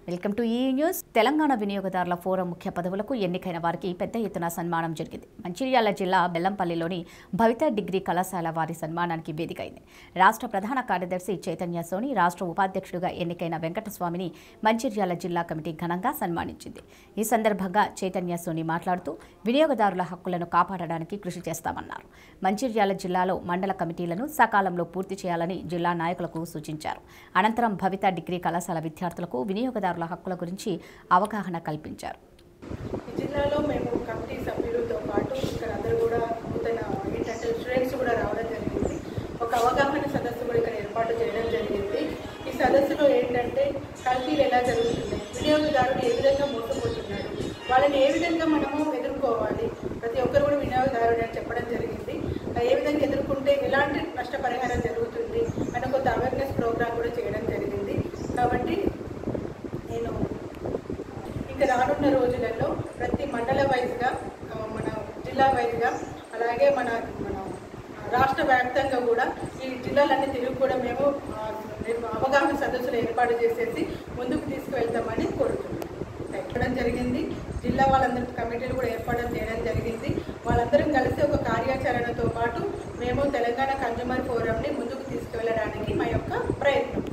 welcome to ఈ news Telangana వినియోగదారుల forum ముఖ్య పదవులకు ఎన్నికైన వారికి పెద్ద ఎత్తున సన్మానం జరిగింది మంచిర్యాల జిల్లా బెల్లంపల్లిలోని భవిత డిగ్రీ కళాశాల వారి సన్మానానికి వేదిక అయింది రాష్ట్ర ప్రధాన కార్యదర్శి చైతన్య సోని రాష్ట్ర ఉపాధ్యక్షుడిగా ఎన్నికైన వెంకటస్వామిని మంచిర్యాల జిల్లా కమిటీ ఘనంగా సన్మానించింది ఈ సందర్భంగా చైతన్య సోని మాట్లాడుతూ వినియోగదారుల హక్కులను కాపాడడానికి కృషి చేస్తామన్నారు మంచిర్యాల జిల్లాలో మండల కమిటీలను సకాలంలో పూర్తి చేయాలని జిల్లా నాయకులకు సూచించారు అనంతరం భవిత డిగ్రీ కళాశాల విద్యార్థులకు వినియోగదారుల హక్కుల గురించి అవగాహన కల్పించారు ఈ జిల్లాలో మేము కమిటీ సభ్యులతో పాటు ఇక్కడ అందరూ కూడా నూతన ఏంటంటే స్టూడెంట్స్ కూడా రావడం జరిగింది ఒక అవగాహన సదస్సు కూడా ఇక్కడ ఏర్పాటు చేయడం జరిగింది ఈ సదస్సులో ఏంటంటే కల్తీలు ఎలా జరుగుతున్నాయి వినియోగదారులు ఏ విధంగా మోసపోతున్నారు వాళ్ళని ఏ విధంగా మనము ఎదుర్కోవాలి ప్రతి ఒక్కరు కూడా వినియోగదారుడు అని చెప్పడం జరిగింది ఏ విధంగా ఎదుర్కొంటే ఎలాంటి నష్టపరిహారం జరుగుతుంది అని కొంత అవేర్నెస్ ప్రోగ్రామ్ కూడా చేయడం జరిగింది కాబట్టి నేను ఇంకా రానున్న రోజులలో ప్రతి మండల వైజ్గా ఆ, మన జిల్లా వైజ్గా అలాగే మన మన రాష్ట్ర వ్యాప్తంగా కూడా ఈ జిల్లాలన్నీ తిరిగి కూడా మేము ఆ, నిర్వ- అవగాహన సదస్సులు ఏర్పాటు చేసేసి ముందుకు తీసుకువెళ్తామని కోరుతున్నాం పెట్టడం జరిగింది జిల్లా వాళ్ళందరి కమిటీలు కూడా ఏర్పాటు చేయడం జరిగింది వాళ్ళందరం కలిసి ఒక కార్యాచరణతో పాటు మేము తెలంగాణ కన్జ్యూమర్ ఫోరంని ముందుకు తీసుకువెళ్ళడానికి మా యొక్క ప్రయత్నం